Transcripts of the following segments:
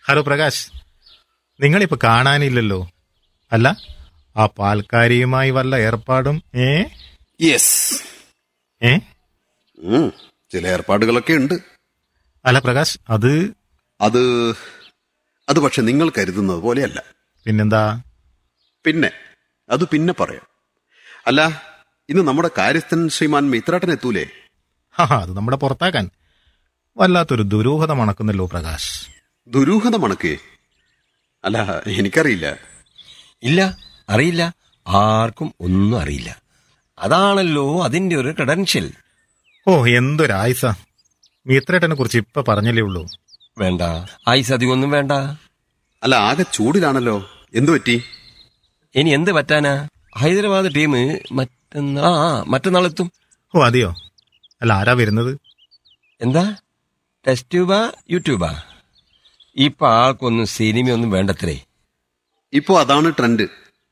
hello Prakash നിങ്ങളിപ്പോ കാണാനില്ലല്ലോ അല്ല ആ പാൽക്കാരിയുമായി വല്ല ഏർപ്പാടും ഏ യെസ് ഏ ചില ഏർപ്പാടുകളൊക്കെ ഉണ്ട് അല്ല പ്രകാശ് അത് അത് അത് പക്ഷെ നിങ്ങൾ കരുതുന്നത് പോലെയല്ല പിന്നെന്താ പിന്നെ അത് പിന്നെ പറയാം അല്ല ഇന്ന് നമ്മുടെ കാര്യസ്ഥൻ ശ്രീമാൻ മിത്രാട്ടൻ എത്തൂലേ ഹാ അത് നമ്മുടെ പുറത്താക്കാൻ വല്ലാത്തൊരു ദുരൂഹത മണക്കുന്നല്ലോ പ്രകാശ് ദുരൂഹത മണക്കേ അല്ല എനിക്കറിയില്ല ഇല്ല അറിയില്ല ആർക്കും ഒന്നും അറിയില്ല അതാണല്ലോ അതിന്റെ ഒരു ക്രെഡൻഷ്യൽ ഓ എന്തൊരായുസ മിത്രേട്ടനെ കുറിച്ച് ഇപ്പൊ പറഞ്ഞല്ലേ ഉള്ളൂ വേണ്ട ആയിസ് അധികമൊന്നും വേണ്ട അല്ല ആകെ ചൂടിലാണല്ലോ എന്തു പറ്റി ഇനി എന്ത് പറ്റാനാ ഹൈദരാബാദ് ടീം മറ്റന്നാ ആ മറ്റന്നാളെത്തും ഓ അതെയോ അല്ല ആരാ വരുന്നത് എന്താ ടെസ്റ്റ് ട്യൂബാ യൂട്യൂബാ ഇപ്പൊ ആൾക്കൊന്നും സിനിമയൊന്നും വേണ്ടത്രേ ഇപ്പോ അതാണ് ട്രെൻഡ്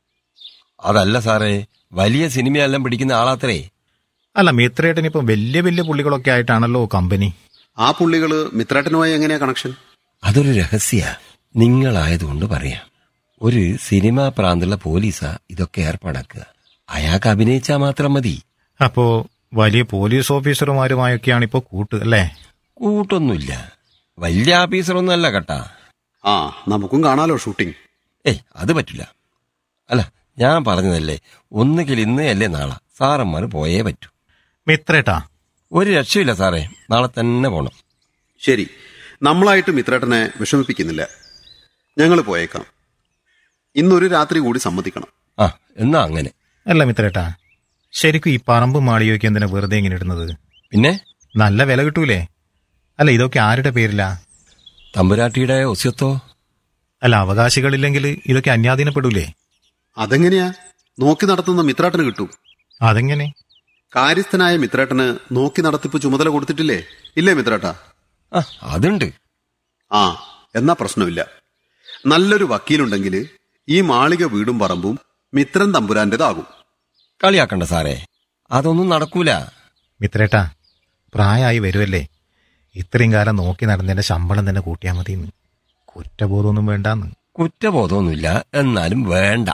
അതല്ല സാറേ വലിയ സിനിമയെല്ലാം പിടിക്കുന്ന ആളാത്രേ അല്ല മിത്രേട്ടൻ ഇപ്പൊ വലിയ വലിയ പുള്ളികളൊക്കെ ആയിട്ടാണല്ലോ കമ്പനി ആ പുള്ളികള് മിത്രാട്ടനുമായി എങ്ങനെയാ കണക്ഷൻ അതൊരു രഹസ്യ നിങ്ങളായതുകൊണ്ട് പറയാം ഒരു സിനിമാ പ്രാന്തുള്ള പോലീസാ ഇതൊക്കെ ഏർപ്പാടാക്കുക അയാൾക്ക് അഭിനയിച്ചാൽ മാത്രം മതി അപ്പോ വലിയ പോലീസ് ഓഫീസർമാരുമായൊക്കെയാണ് ഇപ്പോ കൂട്ട് അല്ലേ കൂട്ടൊന്നുമില്ല വലിയ ആഫീസറൊന്നും അല്ല കേട്ടാ ആ നമുക്കും കാണാലോ ഷൂട്ടിംഗ് ഏയ് അത് പറ്റില്ല അല്ല ഞാൻ പറഞ്ഞതല്ലേ ഒന്നുകിൽ ഇന്ന് അല്ലേ നാളെ സാറന്മാർ പോയേ പറ്റൂ മിത്രേട്ടാ ഒരു രക്ഷയില്ല സാറേ നാളെ തന്നെ പോണം ശരി നമ്മളായിട്ട് മിത്രേട്ടനെ വിഷമിപ്പിക്കുന്നില്ല ഞങ്ങൾ പോയേക്കാം ഇന്നൊരു രാത്രി കൂടി സമ്മതിക്കണം ആ എന്നാ അങ്ങനെ അല്ല മിത്രേട്ടാ ശരിക്കും ഈ പറമ്പ് മാളിയൊക്കെ എന്തിനാ വെറുതെ ഇങ്ങനെ ഇടുന്നത് പിന്നെ നല്ല വില കിട്ടൂലേ അല്ല ഇതൊക്കെ ആരുടെ പേരിലാ തമ്പുരാട്ടിയുടെ ഒസ്യത്തോ അല്ല അവകാശികളില്ലെങ്കിൽ ഇതൊക്കെ അന്യാധീനപ്പെടൂലേ അതെങ്ങനെയാ നോക്കി നടത്തുന്ന മിത്രാട്ടന് കിട്ടും അതെങ്ങനെ കാര്യസ്ഥനായ മിത്രേട്ടന് നോക്കി നടത്തിപ്പ് ചുമതല കൊടുത്തിട്ടില്ലേ ഇല്ലേ മിത്രേട്ട ആ അതുണ്ട് ആ എന്നാ പ്രശ്നമില്ല നല്ലൊരു വക്കീലുണ്ടെങ്കിൽ ഈ മാളിക വീടും പറമ്പും മിത്രൻ തമ്പുരാന്റേതാകും കളിയാക്കണ്ട സാറേ അതൊന്നും നടക്കൂല മിത്രേട്ടാ പ്രായമായി വരുമല്ലേ ഇത്രയും കാലം നോക്കി നടന്നതിന്റെ ശമ്പളം തന്നെ കൂട്ടിയാൽ മതിയെന്ന് കുറ്റബോധമൊന്നും വേണ്ടാന്ന് കുറ്റബോധമൊന്നുമില്ല എന്നാലും വേണ്ട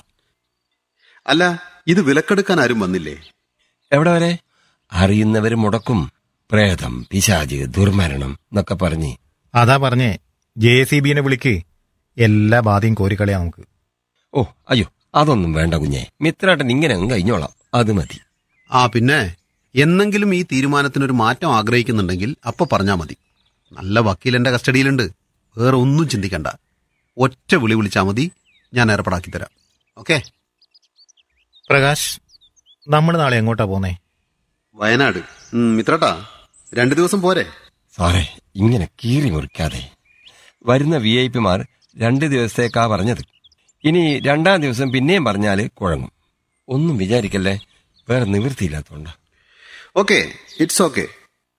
അല്ല ഇത് വിലക്കെടുക്കാൻ ആരും വന്നില്ലേ എവിടെ വരെ അറിയുന്നവര് മുടക്കും പ്രേതം പിശാജ് ദുർമരണം എന്നൊക്കെ പറഞ്ഞ് അതാ പറഞ്ഞേ ജെ സി ബിനെ വിളിക്ക് എല്ലാ ബാധയും കോരിക്കളയാ നമുക്ക് ഓ അയ്യോ അതൊന്നും വേണ്ട കുഞ്ഞെ മിത്രാട്ടൻ ഇങ്ങനെ അങ്ങ് കഴിഞ്ഞോളാം അത് മതി ആ പിന്നെ എന്നെങ്കിലും ഈ തീരുമാനത്തിനൊരു മാറ്റം ആഗ്രഹിക്കുന്നുണ്ടെങ്കിൽ അപ്പൊ പറഞ്ഞാ മതി നല്ല വക്കീൽ എന്റെ കസ്റ്റഡിയിലുണ്ട് വേറെ ഒന്നും ചിന്തിക്കണ്ട ഒറ്റ വിളി വിളിച്ചാൽ മതി ഞാൻ ഏർപ്പാടാക്കി തരാം ഓക്കെ പ്രകാശ് നമ്മൾ നാളെ എങ്ങോട്ടാ പോന്നേ വയനാട് ഉം, മിത്രട്ടാ രണ്ടു ദിവസം പോരെ സാറേ ഇങ്ങനെ കീറി മുറിക്കാതെ വരുന്ന വി ഐ പിമാർ രണ്ട് ദിവസത്തേക്കാ പറഞ്ഞത് ഇനി രണ്ടാം ദിവസം പിന്നെയും പറഞ്ഞാല് കുഴങ്ങും ഒന്നും വിചാരിക്കല്ലേ വേറെ നിവൃത്തിയില്ലാത്തോണ്ട ഓക്കെ ഇറ്റ്സ് ഓക്കെ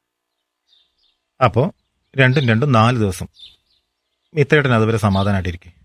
അപ്പോ രണ്ടും രണ്ടും നാല് ദിവസം മിത്രേട്ടൻ അതുവരെ സമാധാനമായിട്ടിരിക്കും